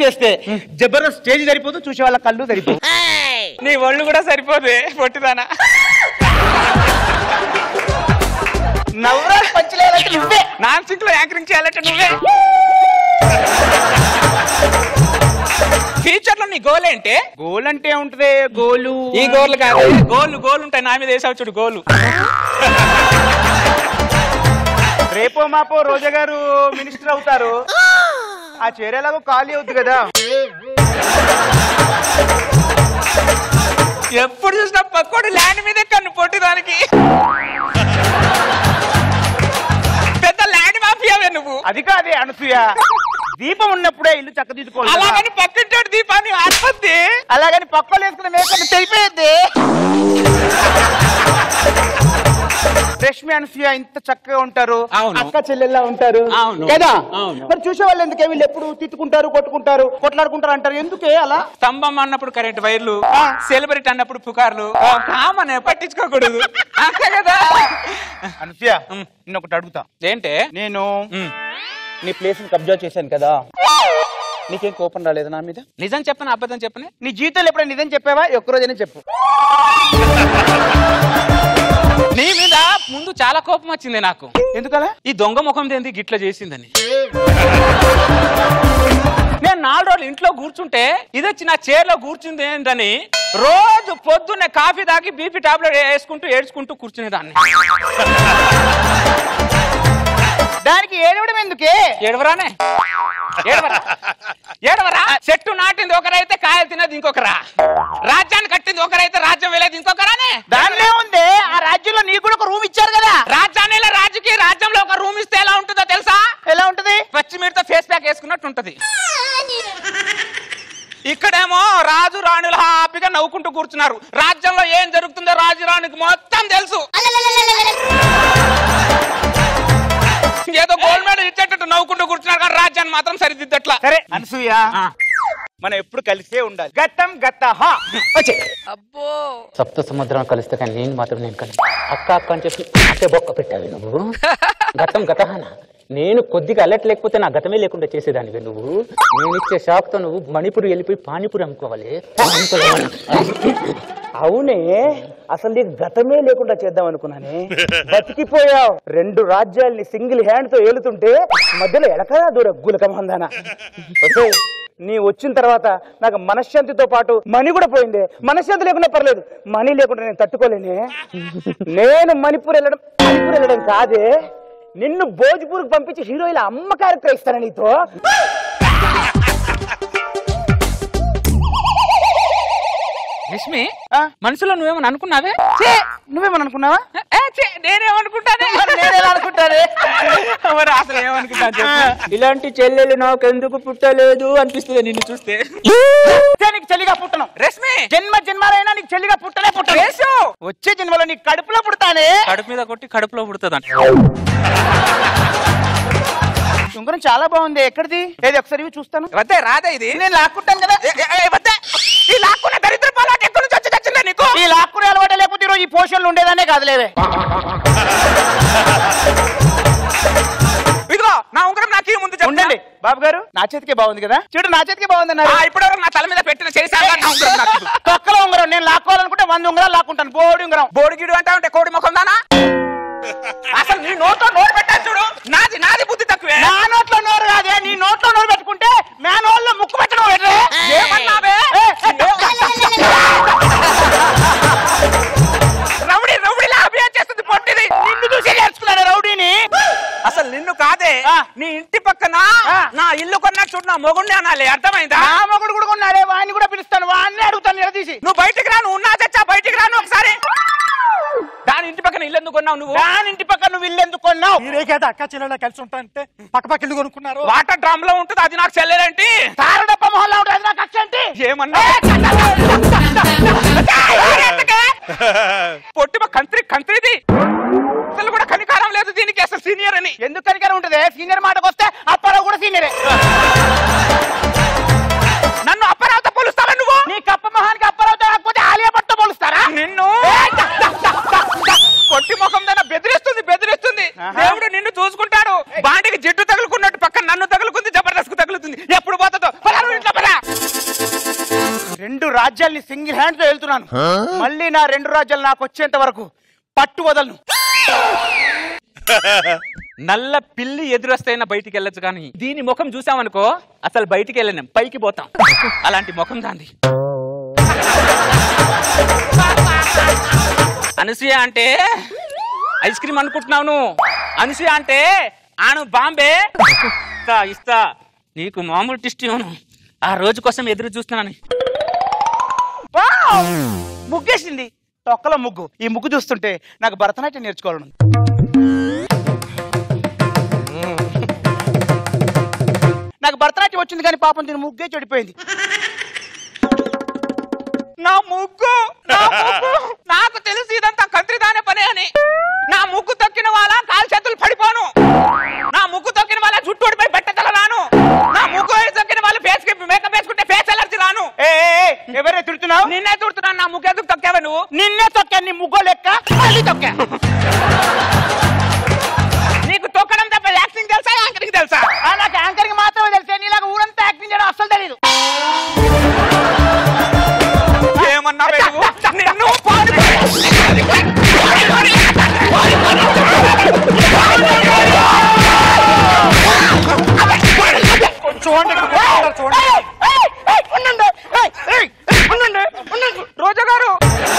చేస్తే జబర్దస్త్ స్టేజ్ సరిపోదు చూసే వాళ్ళ కళ్ళు సరిపోదు నీ ఒళ్ళు కూడా సరిపోదు పొట్టిదానా నవరాలు పంచలేదంటే నువ్వే నాన్ సింక్ లో యాంకరింగ్ చేయాలంటే నువ్వే ఫ్యూచర్ లో నీ గోల్ ఏంటి గోల్ అంటే ఉంటది గోలు ఈ గోల్ కాదు గోలు గోల్ ఉంటాయి నా మీద వేసావు చూడు గోలు రేపో మాపో రోజా గారు మినిస్టర్ అవుతారు ఆ చేరేలాగో ఖాళీ అవుద్ది కదా ఎప్పుడు చూసినా పక్కోడు ల్యాండ్ మీదే కన్ను పొట్టిదానికి పెద్ద ల్యాండ్ మాఫియావే నువ్వు అది కాదే అనసూయ దీపం ఉన్నప్పుడే ఇల్లు చక్కదిద్దుకోవాలి కదా. అలాగని పక్కింటోడు దీపాన్ని ఆత్మహత్య అలాగని పక్కలు వేసుకున్న మేకప్ తెలిపోయింది రష్మి అనసూయ ఇంత చక్కగా ఉంటారు అవును. అక్క చెల్లెల్లా ఉంటారు అవును. కదా అవును. మరి చూసే వాళ్ళు ఎందుకే వీళ్ళు ఎప్పుడు తిట్టుకుంటారు కొట్టుకుంటారు కొట్లాడుకుంటారు అంటారు ఎందుకే అలా స్తంభం అన్నప్పుడు కరెంట్ వైర్లు సెలబ్రిటీ అన్నప్పుడు పుకార్లు కామన్ పట్టించుకోకూడదు అంతే కదా అనసూయ నేను ఒకటి అడుగుతా ఏంటే నేను ఉమ్. నీ ప్లేస్ కబ్జా చేశాను కదా నీకేం కోపం రాలేదు నా మీద నిజం చెప్పను అబద్ధం చెప్పని నీ జీవితంలో ఎప్పుడైనా నిజం చెప్పావా ఒక్కరోజైనా చెప్పు నీ మీద ముందు చాలా కోపం వచ్చింది నాకు ఎందుకలా ఈ దొంగ ముఖం దేంది గిట్ల చేసిందని నేను నాలుగు రోజులు ఇంట్లో కూర్చుంటే ఇది వచ్చి నా చైర్లో కూర్చుంది ఏంటని రోజు పొద్దున్నే కాఫీ తాగి బీపీ టాబ్లెట్ వేసుకుంటూ ఏడ్చుకుంటూ కూర్చునేదాన్ని దానికి ఏడవడం ఎందుకే ఏడవరానే ఏడవరా ఏడవరా చెట్టు నాటింది ఒకరైతే కాయలు తినేది ఇంకొకరా రాజ్యాన్ని కట్టింది ఒకరైతే రాజ్యం వెళ్ళేది ఇంకొకరానే దానిలో ఉంది ఆ రాజ్యంలో నీకు కూడా ఒక రూమ్ ఇచ్చారు కదా రాజ్యాన్ని రాజుకి రాజ్యంలో ఒక రూమ్ ఇస్తే ఎలా ఉంటుందో తెలుసా ఎలా ఉంటది పచ్చిమిడితో ఫేస్ ప్యాక్ వేసుకున్నట్టు ఉంటది ఇక్కడేమో రాజు రాణులు హ్యాపీగా నవ్వుకుంటూ కూర్చున్నారు రాజ్యంలో ఏం జరుగుతుందో రాజు రాణికి మొత్తం తెలుసు ఏదో గోల్డ్ మెడల్ ఇచ్చేటట్టు నవ్వుకుంటూ కూర్చున్నారు కానీ రాజ్యాన్ని మాత్రం సరిదిద్దట్లా సరే అనసూయ ఆ. మనం ఎప్పుడు కలిసే ఉండాలి గతం గత వచ్చే అబ్బో సప్త సముద్రం కలిస్తే కానీ నేను మాత్రం నేను కలిసి అక్క అక్క అని చెప్పి అట్టే బొక్క పెట్టావి నువ్వు గతం గతహానా నేను కొద్దిగా అలర్ట్ లేకపోతే నా గతమే లేకుండా చేసేదానివి నువ్వు నేను ఇచ్చే షాక్ తో నువ్వు మణిపూర్ వెళ్ళిపోయి పానీపూరి అమ్ముకోవాలి అవునే అసలు నీకు గతమే లేకుండా చేద్దాం అనుకున్నానే బతికిపోయావు రెండు రాజ్యాల్ని సింగిల్ హ్యాండ్ తో ఏలుతుంటే మధ్యలో ఎడకదా దూర గులకమందాన నీ వచ్చిన తర్వాత నాకు మనశ్శాంతితో పాటు మనీ కూడా పోయింది మనశ్శాంతి లేకుండా పర్లేదు మనీ లేకుండా నేను తట్టుకోలేనే నేను మణిపూర్ వెళ్ళడం మణిపూర్ వెళ్ళడం కాదే నిన్ను భోజ్పూర్కి పంపించి హీరోయిన్ అమ్మ క్యారెక్టర్ ఇస్తాను నీతో లక్ష్మి ఆ? మనసులో నువ్వేమని అనుకున్నావే ఛే, నువ్వేమని అనుకున్నావా ఏ, ఛీ, నేనేమనుకుంటానే నేనేలా అనుకుంటానే మరి అసలు ఏమనుకుంటాను చెప్పు. ఇలాంటి చెల్లెలు నాకు ఎందుకు పుట్టలేదు అనిపిస్తుంది నిన్ను చూస్తే వచ్చే నీకు చెల్లిగా పుట్టను రశ్మి జన్మ జన్మాలైనా నీకు చెల్లిగా పుట్టనే పుట్టను వేసు. వచ్చే జన్మలో నీ కడుపులో పుడతానే కడుపు మీద కొట్టి కడుపులో పుడుతుందంట ఉంగరం చాలా బాగుంది ఎక్కడిది ఏది ఒకసారి ఇవి చూస్తాను వద్దే రాదే ఇది నేను లాక్కుంటాను కదా ఏ, ఏ, ఏ, వద్దే ఈ లాక్కున్న దరిద్ర పాలాట ఎక్కడి నుంచి వచ్చి చచ్చిందా నీకు ఈ లాక్కునే అలవాటే లేకపోతే ఈరోజు ఈ పోషన్లు ఉండేదానే కాదులేవే ఇదిగో నా ఉంగరం నాకు ఈ ముందు చెప్పు. ఉండండి బాబు గారు నా చేతికే బాగుంది కదా చూడు నా చేతికే బాగుంది అన్నారు ఆ, ఇప్పటివరకు నా తల మీద పెట్టిన చేసాగా నా ఉంగరం నాకు ఇవ్వు. తొక్కల ఉంగరం నేను లాక్కోవాలనుకుంటే వంద ఉంగరాలు లాక్కుంటాను బోడి ఉంగరం బోడిగిడు అంటా ఉంటే కోడి ముఖం దానా అసలు నీ నోట్లో నోరు పెట్టాను చూడు నాది నాది బుద్ధి తక్కువే నా నోట్లో నోరు కాదే నీ నోట్లో నోరు పెట్టుకుంటే మేనోళ్ళు ముక్కు పెట్టడం ఏంటి? ఏమన్నావే ఏ, రౌడీ రౌడీలా అభియాన్ చేస్తుంది పొట్టిది నిన్ను చూసి నేర్చుకున్నాను రౌడీని అసలు నిన్ను కాదే ఆ. నీ ఇంటి పక్కన ఆ. నా ఇల్లు కొన్నా చూడు నా మొగుడిని అనాలి అర్థమైందా నా మొగుడు కూడా ఉన్నాడే వాడిని కూడా పిలుస్తాను వాడిని అడుగుతాను నిలదీసి నువ్వు బయటికి రా నువ్వు ఉన్నా చచ్చా బయటికి రాను ఒకసారి దాని ఇంటి పక్కన ఇల్లు ఎందుకు కొన్నావు నువ్వు దాని ఇంటి పక్కన నువ్వు ఇల్లు ఎందుకు కొన్నావు మీరే కదా అక్క చెల్లెలా కలిసి ఉంటారంటే పక్క పక్క ఇల్లు కొనుక్కున్నారు వాటర్ డ్రమ్ లో ఉంటుంది అది నాకు చెల్లెలేంటి తారడప్ప మొహల్లా ఉంటుంది నాకు అక్ష ఏంటి ఏమన్నా పొట్టి కంత్రి కంత్రిది అసలు కూడా కనికారం లేదు దీనికి అసలు సీనియర్ అని ఎందుకు కనికరం ఉంటుంది సీనియర్ మాటకు వస్తే అప్పారావు కూడా సీనియరే నన్ను అప్పరావత పోలుస్తావా నువ్వు నీ కప్ప మొహానికి అప్పారావుతో కాకపోతే ఆలియా భట్తో పోలుస్తారా నిన్ను పొట్టి ముఖం దాన్ని బెదిరిస్తుంది బెదిరిస్తుంది దేవుడు నిన్ను చూసుకుంటాడు బాండికి జిడ్డు తగులుకున్నట్టు పక్కన నన్ను తగులుకుంది జబర్దస్త్ తగులుతుంది ఎప్పుడు పోతుందో పలానా ఇంట్లో పలానా రెండు రాజ్యాల్ని సింగిల్ హ్యాండ్ తో వెళ్తున్నాను మళ్ళీ నా రెండు రాజ్యాలు నాకు వచ్చేంత వరకు పట్టు వదలను నల్ల పిల్లి ఎదురొస్తైనా బయటికి వెళ్ళొచ్చు కానీ దీని ముఖం చూసామనుకో అసలు బయటికి వెళ్ళలేం పైకి పోతాం అలాంటి ముఖం దాంది అనసూయ అంటే ఐస్ క్రీమ్ అనుకుంటున్నావు నువ్వు అనసూయ అంటే ఆను బాంబే ఇస్తా ఇస్తా నీకు మామూలు టిస్ట్ ఇవ్వను ఆ రోజు కోసం ఎదురు చూస్తున్నాను వావ్! ముగ్గేసింది తొక్కల ముగ్గు ఈ ముగ్గు చూస్తుంటే నాకు భరతనాట్యం నేర్చుకోవాలను నాకు భరతనాట్యం వచ్చింది కానీ పాపం దీని ముగ్గే చెడిపోయింది నా ముగ్గు నా ముగ్గు నాకు తెలుసు ఇదంతా కంత్రిదానే పనే అని నా ముగ్గు తొక్కిన వాళ్ళ కాలు చేతులు పడిపోను నా ముగ్గు తొక్కిన వాళ్ళ జుట్టు ఊడిపోయి బట్టతల రాను నా ముగ్గు తొక్కిన వాళ్ళ ఫేస్ కి మేకప్ వేసుకుంటే ఫేస్ ఎలర్జీ రాను ఏ ఏ, ఏ, ఎవరే తిడుతున్నావు నిన్నే చూడుతున్నాను నా ముగ్గు ఎందుకు తొక్కావా నువ్వు నిన్నే తొక్కా నీ ముగ్గో లెక్క మళ్ళీ తొక్కా నీకు తొక్కడం తప్ప యాక్టింగ్ తెలుసా యాంకరింగ్ తెలుసా ఆ, నాకు యాంకరింగ్ మాత్రమే తెలిసే నీలాగా ఊరంతా యాక్టింగ్ చేయడం అస్సలు తెలియదు ఏమన్నావే నువ్వు నిన్ను పాడు- చూడండి ఇక్కడ కొట్టుకుంటారు, చూడండి ఏయ్, ఏయ్, ఉండండి. ఏయ్, ఏయ్, ఉండండి, ఉండండి. రోజా గారు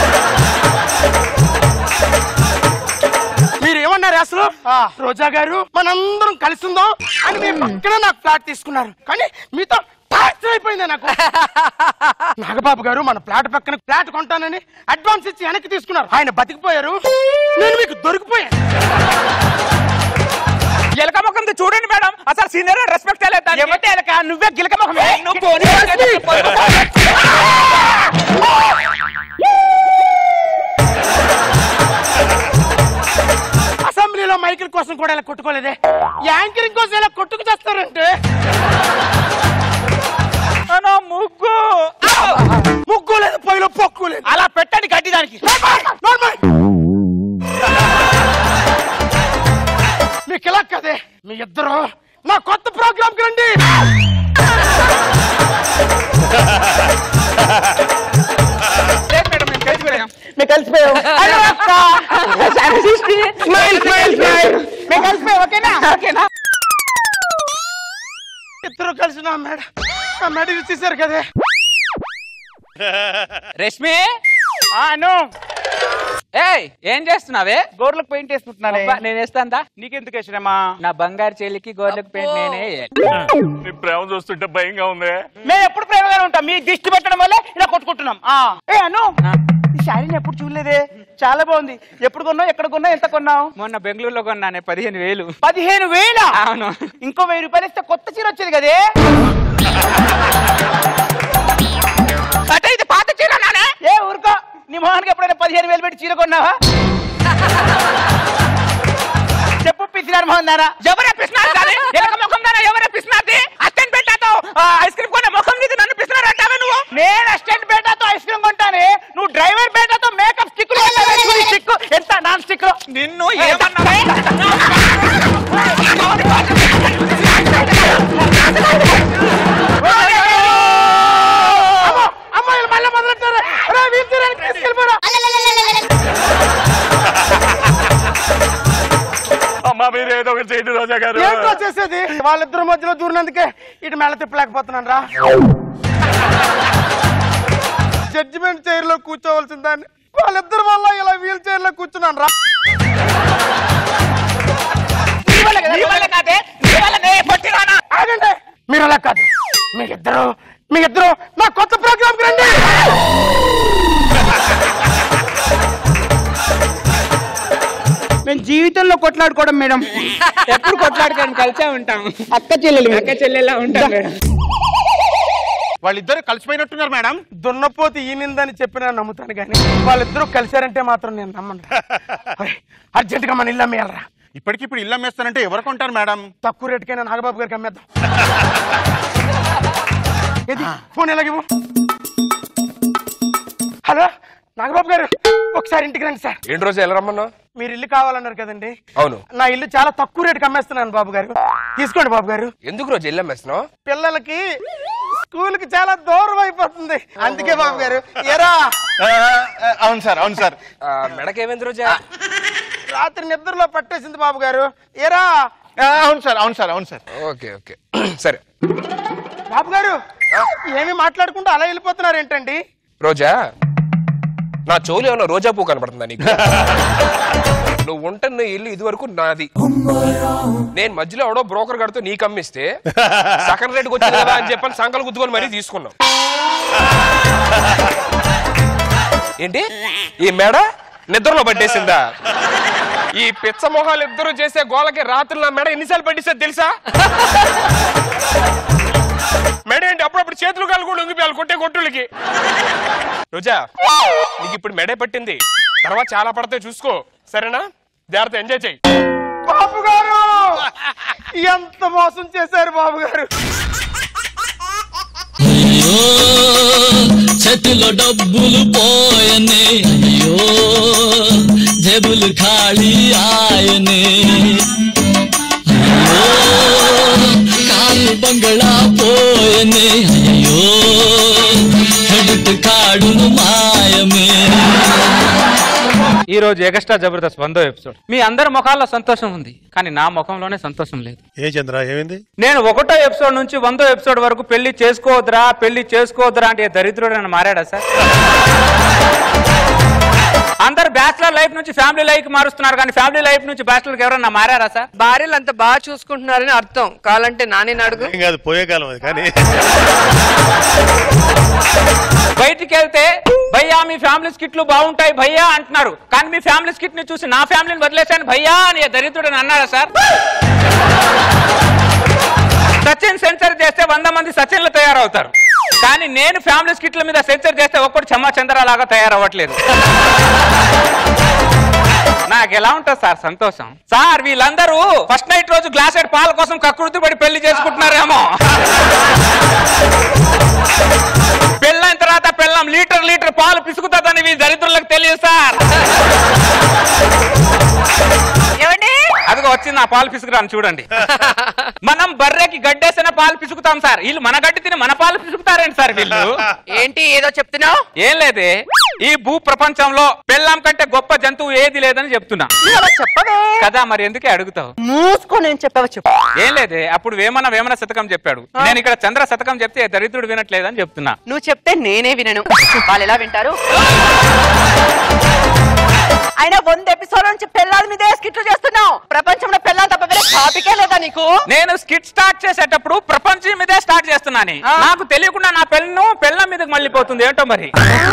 మీరు ఏమన్నారు అసలు రోజా గారు మనందరం కలిసి ఉందాం అని మీ పక్కన నాకు ఫ్లాట్ తీసుకున్నారు కానీ మీతో టార్చర్ అయిపోయింది నాకు నాగబాబు గారు మన ఫ్లాట్ పక్కన ఫ్లాట్ కొంటానని అడ్వాన్స్ ఇచ్చి వెనక్కి తీసుకున్నారు ఆయన బతికిపోయారు నేను మీకు దొరికిపోయాను ఎలక ముఖంది చూడండి మేడం అసలు సీనియర్ రెస్పెక్ట్ లేదు ఎవరితే ఎలక నువ్వే గిలక మొహమే నువ్వు పోనీ. అసెంబ్లీలో మైకిల్ కోసం కూడా ఇలా కొట్టుకోలేదే యాంకరింగ్ కోసం ఇలా కొట్టుకు చేస్తారంటే నా ముగ్గు ముగ్గు లేదు పొయ్యిలో పొక్కు లేదు అలా పెట్టండి గడ్డి దానికి నోర్మల్. మీకు ఇలా కదే మీ ఇద్దరు నా కొత్త ప్రోగ్రామ్ కి రండి లేదు మేడం మేము తెలిసిపోయాం మేము కలిసిపోయాం హలో అక్క స్మైల్ స్మైల్ స్మైల్ మేము కలిసిపోయాం ఓకేనా ఓకేనా ఇద్దరు కలిసి నా మేడ నా మేడ తీశారు కదే రష్మి అను ఏయ్ ఏం చేస్తున్నావే గోర్లకు పెయింట్ వేసుకుంటున్నానే అబ్బా, నేను వేస్తాందా నీకెందుకు వేసినమ్మా నా బంగారు చెల్లికి గోర్లకు పెయింట్ నేనే వేయాలి. నీ ప్రేమ చూస్తుంటే భయంగా ఉంది మేము ఎప్పుడు ప్రేమగానే ఉంటాం మీ దిష్టి పెట్టడం వల్ల ఇలా కొట్టుకుంటున్నాం ఆ ఏ అను ఈ శారీని ఎప్పుడు చూడలేదే చాలా బాగుంది ఎప్పుడు కొన్నావు ఎక్కడ కొన్నావు ఎంత కొన్నావు మొన్న బెంగళూరులో కొన్నానే పదిహేను వేలు పదిహేను వేల అవును ఇంకో వెయ్యి రూపాయలు ఇస్తే కొత్త చీర వచ్చేది కదే అంటే ఇది పాత చీర నానే ఏ ఊరుకో నీ మొహానికి ఎప్పుడైనా పదిహేను వేలు పెట్టి చీర కొన్నావా చెప్పు పిసినారు మోహన్ దానా ఎవరు పిసినారు కానీ ఎలక ముఖం దానా ఎవరు పిసినారు అత్తని పెట్టాతో ఐస్ క్రీమ్ కొనే ముఖం నీది నన్ను పిసినారు అంటావే నువ్వు నేను అసిస్టెంట్ పేటతో ఐస్ క్రీమ్ కొంటానే నువ్వు డ్రైవర్ పేటతో మేకప్ స్టిక్ స్టిక్ ఎంత నాన్ స్టిక్ నిన్ను ఏమన్నావే అమ్మాయిలు మళ్ళీ మొదలెట్టారు రే, వీల్ చైర్ వెనక్కి తీసుకెళ్ళిపోరా అమ్మా మీరు ఏదో ఒకటి చేయండి రోజా గారు ఏంటో చేసేది వాళ్ళిద్దరి మధ్యలో దూరినందుకే ఇటు మెల్ల తిప్పలేకపోతున్నాను రా జడ్జిమెంట్ చైర్ లో కూర్చోవలసిన దాన్ని వాళ్ళిద్దరి వల్ల ఇలా వీల్ చైర్ లో కూర్చున్నాను రా నీ వల్ల కాదే నీ వల్లనే పట్టిరానా ఆగండి మీరు అలా కాదు మీ ఇద్దరు మీ ఇద్దరు నా కొత్త ప్రోగ్రామ్ రండి మేము జీవితంలో కొట్లాడుకోవడం మేడం ఎప్పుడు కొట్లాడుకొని కలిసే ఉంటాం అక్క చెల్లెలు అక్క చెల్లెలా ఉంటాం మేడం వాళ్ళిద్దరు కలిసిపోయినట్టున్నారు మేడం దున్నపోతి ఈనిందని చెప్పినా నమ్ముతాను కానీ వాళ్ళిద్దరూ కలిశారంటే మాత్రం నేను నమ్మను అర్జెంట్ గా మన ఇల్లు అమ్మేయాలరా ఇప్పటికిప్పుడు ఇల్లు అమ్మేస్తానంటే ఎవరు కొంటారు మేడం తక్కువ రేటుకైనా నాగబాబు గారికి అమ్మేద్దాం ఏది ఫోన్ ఎలాగివ్వు హలో నాగబాబు గారు ఒకసారి ఇంటికి రండి సార్ ఏంటి రోజు ఎలా రమ్మన్నావు మీరు ఇల్లు కావాలన్నారు కదండి అవును నా ఇల్లు చాలా తక్కువ రేటుకి అమ్మేస్తున్నాను బాబు గారు తీసుకోండి బాబు గారు ఎందుకు రోజు ఎల్లు అమ్మేస్తున్నావు పిల్లలకి స్కూల్ కి చాలా దూరం అయిపోతుంది అందుకే బాబు గారు ఎరా ఆ, ఆ, అవును సార్ అవును సార్ ఆ, మెడకేమైంది రోజా రాత్రి నిద్రలో పట్టేసింది బాబు గారు ఎరా ఆ, అవును సార్ అవును సార్ అవును సార్ ఓకే ఓకే సరే బాబు గారు ఏమి మాట్లాడుకుంటూ అలా వెళ్ళిపోతున్నారు ఏంటండి రోజా నా చెవులు ఏమన్నా రోజా పువ్వు కనపడుతుందా నీకు నువ్వు ఉంటున్న ఇల్లు ఇది వరకు నాది నేను మధ్యలో ఎవడో బ్రోకర్ గడితో నీకు అమ్మిస్తే సెకండ్ రేట్కి వచ్చింది కదా అని చెప్పని సంకలు గుద్దుకొని మరీ తీసుకున్నాం ఏంటి ఈ మెడ నిద్రలో పట్టేసిందా ఈ పిచ్చ మొహాలు ఇద్దరు చేసే గోలకి రాత్రులు నా మెడ ఎన్నిసార్లు పట్టిస్తుంది తెలుసా మెడ ఏంటి అప్పుడప్పుడు చేతులు కాలు కూడా ఉంగిపోయాలి కొట్టే కొట్టులకి రోజా నీకు ఇప్పుడు మెడే పట్టింది తర్వాత చాలా పడతాయి చూసుకో సరేనా జాగ్రత్త ఎంజాయ్ చెయ్యి బాబు గారు ఎంత మోసం చేశారు బాబు గారు అయ్యో చేతిలో డబ్బులు పోయనే అయ్యో జేబులు ఖాళీ ఆయనే అయ్యో కారు బంగళా పోయనే అయ్యో హెడ్ కాడును మాయమే ఈ రోజు ఎగస్ట్రా జబర్దస్త్ వందో ఎపిసోడ్ మీ అందరి ముఖాల్లో సంతోషం ఉంది కానీ నా ముఖంలోనే సంతోషం లేదు ఏ చంద్ర ఏమైంది నేను ఒకటో ఎపిసోడ్ నుంచి వందో ఎపిసోడ్ వరకు పెళ్లి చేసుకోవద్దురా పెళ్లి చేసుకోవద్దురా అంటే దరిద్రుడు అని మారాడా సార్ అందరు బ్యాచిలర్ లైఫ్ నుంచి ఫ్యామిలీ లైఫ్ మారుస్తున్నారు కానీ ఫ్యామిలీ లైఫ్ నుంచి బ్యాచిలర్ ఎవరన్నా మారారా సార్ భార్యలు అంత బాగా చూసుకుంటున్నారని అర్థం కావాలంటే నాని అడుగు ఏం కాదు పోయే కాలం అది కానీ బయటికి వెళ్తే భయ్యా మీ ఫ్యామిలీ స్కిట్లు బాగుంటాయి భయ్యా అంటున్నారు కానీ మీ ఫ్యామిలీ స్కిట్ ని చూసి నా ఫ్యామిలీని వదిలేశాను భయ్యా అని దరిద్రుడు అని అన్నారా సార్ సచిన్ సెన్సర్ చేస్తే వంద మంది సచిన్లు తయారవుతారు కానీ నేను ఫ్యామిలీ స్కిట్ల మీద సెన్సర్ చేస్తే ఒక్కడు చెమ్మ చంద్ర లాగా తయారవ్వట్లేదు నాకు ఎలా ఉంటుంది సార్ సంతోషం సార్ వీళ్ళందరూ ఫస్ట్ నైట్ రోజు గ్లాస్ పాల కోసం కకృతి పడి పెళ్లి చేసుకుంటున్నారేమో పెళ్ళైన తర్వాత పెళ్ళం లీటర్ లీటర్ పాలు పిసుకుతుందని మీ దరిద్రులకు తెలియదు సార్ ఏమండి అదిగో వచ్చింది ఆ పాలు పిసుకురాను చూడండి మనం బర్రెకి గడ్డేసిన పాలు పిసుకుతాం సార్ వీళ్ళు మన గడ్డి తిని మన పాలు పిసుకుతారేంటి సార్ వీళ్ళు ఏంటి ఏదో చెప్తున్నావు ఏం లేదే ఈ భూ ప్రపంచంలో పెళ్ళాం కంటే గొప్ప జంతువు ఏది లేదని చెప్తున్నా చెప్పవే కదా మరి ఎందుకే అడుగుతావు మూసుకో నేను చెప్పావా చెప్పు ఏం లేదే అప్పుడు వేమన వేమన శతకం చెప్పాడు నేను ఇక్కడ చంద్ర శతకం చెప్తే దరిద్రుడు వినట్లేదని చెప్తున్నా నువ్వు చెప్తే నేనే వినను వాళ్ళు ఎలా వింటారు అయినా వంద ఎపిసోడ్ నుంచి పెళ్ళాల మీదే స్కిట్లు చేస్తున్నావు ప్రపంచంలో పెళ్ళాలి తప్ప వేరే టాపికే లేదా నీకు నేను స్కిట్ స్టార్ట్ చేసేటప్పుడు ప్రపంచం మీదే స్టార్ట్ చేస్తున్నాను నాకు తెలియకుండా నా పెళ్ళను పెళ్ళ మీదకి మళ్ళీపోతుంది ఏంటో మరి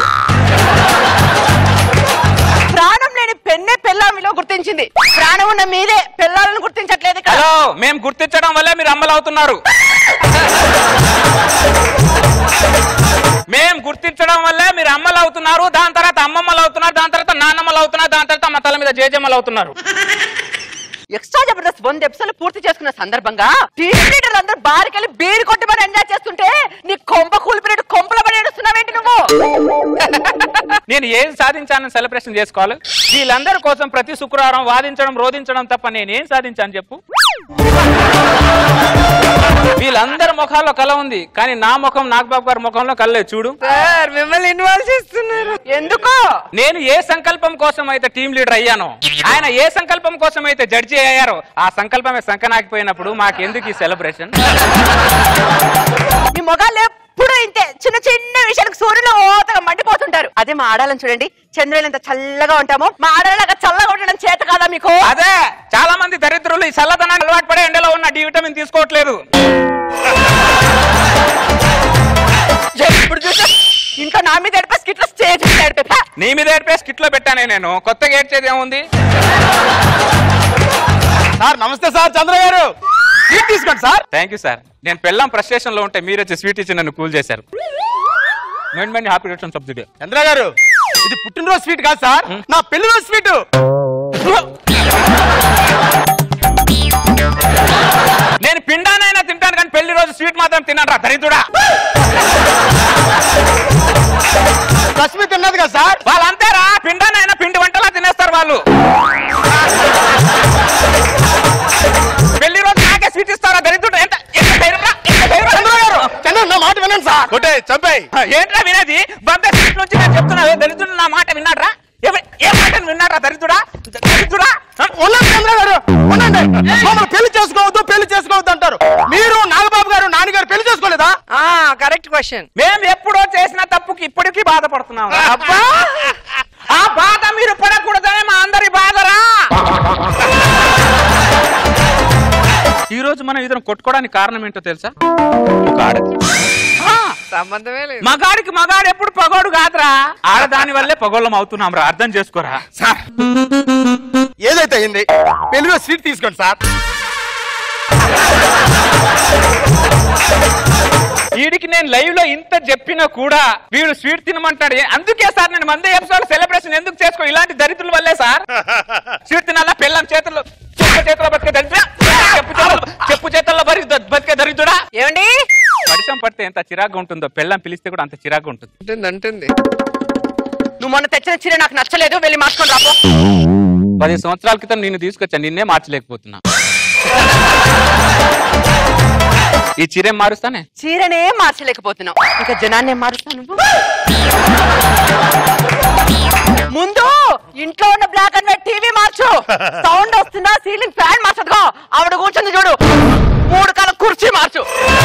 ప్రాణం లేని పెన్నే పెళ్ళామిలో గుర్తించింది ప్రాణం ఉన్న మీరే పెళ్ళాలను గుర్తించట్లేదు ఇక్కడ హలో మేము గుర్తించడం వల్లే మీరు అమ్మలు అవుతున్నారు మేం గుర్తించడం వల్లే మీరు అమ్మలు అవుతున్నారు దాని తర్వాత అమ్మమ్మలు అవుతున్నారు దాని తర్వాత నాన్నమ్మలు అవుతున్నారు దాని తర్వాత అమ్మ తల మీద జేజమ్మలు అవుతున్నారు ఎక్స్ట్రా జబర్దస్త్ వంద ఎపిసోడ్ పూర్తి చేసుకున్న సందర్భంగా టీమ్ లీడర్లు అందరూ బారికెళ్ళి బీరు కొట్టి మరి ఎంజాయ్ చేస్తుంటే నీ కొంప కూలిపినట్టు కొంపల పడి ఏడుస్తున్నావేంటి నువ్వు నేను ఏది సాధించానని సెలబ్రేషన్ చేసుకోవాలి వీళ్ళందరి కోసం ప్రతి శుక్రవారం వాదించడం రోధించడం తప్ప నేనేం సాధించాను చెప్పు వీళ్ళందరి ముఖాల్లో కళ ఉంది కానీ నా ముఖం నాగబాబు గారి ముఖంలో కళ్ళలేదు చూడు సార్ మిమ్మల్ని ఇన్వాల్వ్ చేస్తున్నారు ఎందుకో నేను ఏ సంకల్పం కోసం అయితే టీం లీడర్ అయ్యానో ఆయన ఏ సంకల్పం కోసం అయితే జడ్జి అయ్యారో ఆ సంకల్పమే సంకనాకిపోయినప్పుడు మాకెందుకు ఈ సెలబ్రేషన్ మీ మొగాళ్ళు ఎప్పుడు ఇంతే చిన్న చిన్న విషయానికి సూర్యులో ఓతగా మండిపోతుంటారు అదే మా ఆడాలని చూడండి చంద్రులు ఎంత చల్లగా ఉంటామో మా ఆడాలగా చల్లగా ఉండడం చేత కాదా మీకు అదే చాలా మంది దరిద్రులు ఈ చల్లదనాన్ని అలవాటు పడే ఎండలో ఉన్న డి విటమిన్ తీసుకోవట్లేదు ఇప్పుడు చూసా ఇంకా నా మీద ఎడిపే స్కిట్లో స్టేజ్ మీద ఎడిపే నీ మీద ఏడిపే స్కిట్ లో పెట్టానే నేను కొత్తగా ఏడ్చేది ఏముంది సార్ నమస్తే సార్ చంద్ర గారు స్వీట్ తీసుకోండి సార్ థ్యాంక్ యూ సార్ నేను పెళ్ళం ఫ్రస్ట్రేషన్ లో ఉంటే మీరు వచ్చి స్వీట్ ఇచ్చి నన్ను కూల్ చేశారు many many happy returns of the day Chandra garu ఇది పుట్టినరోజు స్వీట్ కాదు సార్ నా పెళ్లి రోజు స్వీట్ నేను పిండానైనా తింటాను కానీ పెళ్లి రోజు స్వీట్ మాత్రం తిన్నాను రా దరిద్రుడా లక్ష్మి తిన్నది కదా సార్ వాళ్ళంతేరా పిండానైనా పిండి వంటలా తినేస్తారు వాళ్ళు పెళ్లి రోజు నాకే స్వీట్ ఇస్తారా దరిద్రుడు ఎంత ఎంత ధైర్యం రా? ఎంత ధైర్యం రా? చంద్ర గారు చంద్ర నా మాట వినండి కొట్టండి సార్ కొట్టే చంపాయి ఏంట్రా వినేది బంద సీట్ నుంచి నేను చెప్తున్నా ఏ దరిద్రుడు నా మాట విన్నాడ్రా ఏ- ఏ మాట విన్నాడ్రా దరిద్రుడా దరిద్రుడా ఉండండి చంద్ర గారు ఉండండి మమ్మల్ని పెళ్లి చేసుకోవద్దు పెళ్లి చేసుకోవద్దు అంటారు మీరు నాగబాబు గారు నాన్నగారు పెళ్లి చేసుకోలేదా కరెక్ట్ క్వశ్చన్ మేము ఎప్పుడో చేసిన తప్పుకి ఇప్పటికీ బాధపడుతున్నాం అబ్బా ఆ బాధ మీరు పడకూడదనే మా అందరి బాధరా ఈ రోజు మనం ఇద్దరం కొట్టుకోవడానికి కారణం ఏంటో తెలుసా ఒక ఆడ సంబంధమే లేదు మగాడికి మగాడు ఎప్పుడు పగోడు కాదురా ఆడదాని వల్లే పగోళ్ళం అవుతున్నాం రా అర్థం చేసుకోరా సార్ ఏదైతే అయింది పెళ్లిలో స్వీట్ తీసుకోండి సార్ వీడికి నేను లైవ్ లో ఇంత చెప్పినా కూడా వీడు స్వీట్ తినమంటాడు ఏ- అందుకే సార్ నేను మందే ఎపిసోడ్ సెలబ్రేషన్ ఎందుకు చేసుకో ఇలాంటి దరిద్రుల వల్లే సార్ స్వీట్ తినాలా పిల్లం చేతుల్లో చెప్పు చేతుల్లో బతికే దరిద్ర చెప్పు చేతుల్లో చెప్పు చేతుల్లో బరి బతికే దరిద్రుడా ఏమండి పరిచయం పడితే ఎంత చిరాగ్గా ఉంటుందో పెళ్ళం పిలిస్తే కూడా అంత చిరాగ్గా ఉంటుంది అంటుంది అంటుంది నువ్వు మొన్న తెచ్చిన చీర నాకు నచ్చలేదు వెళ్ళి మార్చుకొని రాపో పది సంవత్సరాల క్రితం నిన్ను తీసుకొచ్చాను నిన్నే మార్చలేకపోతున్నా ఈ చీర ఏం మారుస్తానే చీరనే మార్చలేకపోతున్నావు ఇంకా జనాన్ని ఏం మారుస్తావు నువ్వు ముందు ఇంట్లో ఉన్న బ్లాక్ అండ్ వైట్ టీవీ మార్చు సౌండ్ వస్తుందా సీలింగ్ ఫ్యాన్ మార్చదుకో ఆవిడ కూర్చుంది చూడు మూడు కాల కుర్చీ మార్చు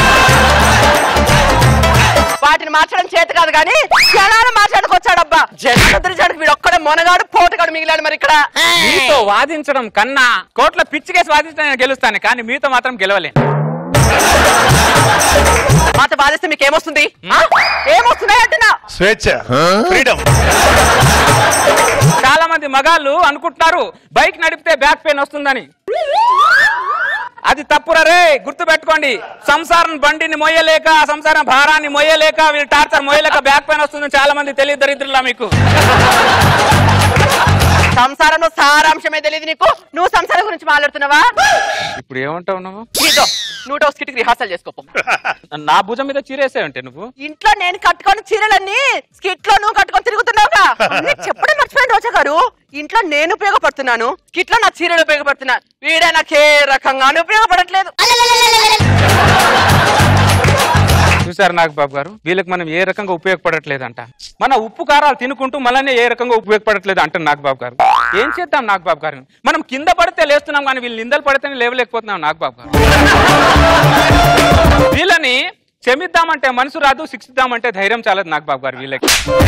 వాటిని మార్చడం చేత కాదు కానీ జనాలు మార్చడానికి వచ్చాడబ్బా జనాలు ఎదురించడానికి వీడు ఒక్కడే మొనగాడు పోటుగాడు మిగిలాడు మరి ఇక్కడ మీతో వాదించడం కన్నా కోట్ల పిచ్చికేసి వాదించడం నేను గెలుస్తాను కానీ మీతో మాత్రం గెలవలేను మాతో బాధిస్తే మీకు ఏమొస్తుంది ఆ? ఏమొస్తున్నాయి అంటున్నా స్వేచ్ఛ ఫ్రీడమ్ చాలా మంది మగాళ్ళు అనుకుంటున్నారు బైక్ నడిపితే బ్యాక్ పెయిన్ వస్తుందని అది తప్పురా రే గుర్తు పెట్టుకోండి సంసారం బండిని మోయలేక ఆ సంసారం భారాన్ని మోయలేక వీళ్ళు టార్చర్ మోయలేక బ్యాక్ పెయిన్ వస్తుందని చాలా మంది తెలియదు దరిద్రులా మీకు సంసారంలో సారాంశమే తెలియదు నీకు నువ్వు సంసారం గురించి మాట్లాడుతున్నావా ఇప్పుడు ఏమంటావు నువ్వు నీతో నూట స్కిట్ రిహార్సల్ చేసుకోపో నా భుజం మీద చీరేసావంటే నువ్వు ఇంట్లో నేను కట్టుకొని చీరలన్నీ స్కిట్ లో నువ్వు కట్టుకొని తిరుగుతున్నావుగా అన్నీ చెప్పడం మర్చిపోయాను రోజా గారు ఇంట్లో నేను ఉపయోగపడుతున్నాను స్కిట్ లో నా చీరలు ఉపయోగపడుతున్నా వీడే నాకు ఏ రకంగానూ ఉపయోగపడట్లేదు చూసారు నాగబాబు బాబు గారు వీళ్ళకి మనం ఏ రకంగా ఉపయోగపడట్లేదంట మన ఉప్పు కారాలు తినుకుంటూ మనల్ని ఏ రకంగా ఉపయోగపడట్లేదు అంటారు నాగబాబు గారు ఏం చేద్దాం నాగబాబు గారు మనం కింద పడితే లేస్తున్నాం కానీ వీళ్ళు నిందలు పడితేనే లేవలేకపోతున్నాం నాగబాబు గారు వీళ్ళని క్షమిద్దామంటే మనసు రాదు శిక్షిద్దామంటే ధైర్యం చాలదు నాగబాబు గారు వీళ్ళకి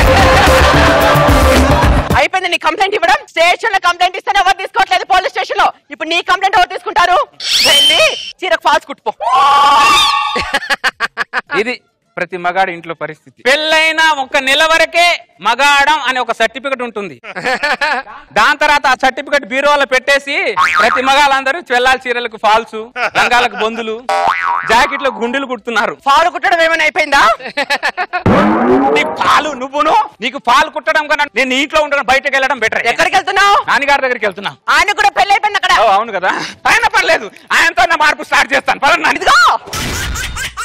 అయిపోయింది నీ కంప్లైంట్ ఇవ్వడం స్టేషన్ లో కంప్లైంట్ ఇస్తేనే ఎవరు తీసుకోవట్లేదు పోలీస్ స్టేషన్ లో ఇప్పుడు నీ కంప్లైంట్ ఎవరు తీసుకుంటారు వెళ్ళి చీరకు ఫాల్స్ కుట్టుపో ఇది ప్రతి మగాడి ఇంట్లో పరిస్థితి పెళ్ళైన ఒక నెల వరకే మగాడం అనే ఒక సర్టిఫికెట్ ఉంటుంది దాని తర్వాత ఆ సర్టిఫికెట్ బీరోలో పెట్టేసి ప్రతి మగాళ్ళందరూ చెల్లాల చీరలకు ఫాల్స్ రంగాలకు బొందులు జాకెట్లకు గుండెలు కుడుతున్నారు ఫాలు కుట్టడం ఏమైనా అయిపోయిందా నీకు పాలు నువ్వును నీకు పాలు కుట్టడం కన్నా నేను నీ ఇంట్లో ఉండడం బయటకు వెళ్ళడం బెటర్ ఎక్కడికి వెళ్తున్నావు నాన్నగారి దగ్గరికి వెళ్తున్నా ఆయన కూడా పెళ్లి అయిపోయింది అక్కడ ఓ, అవును కదా ఆయన పర్లేదు ఆయనతో నా మార్పు స్టార్ట్ చేస్తాను పదండి నాన్న. ఇదిగో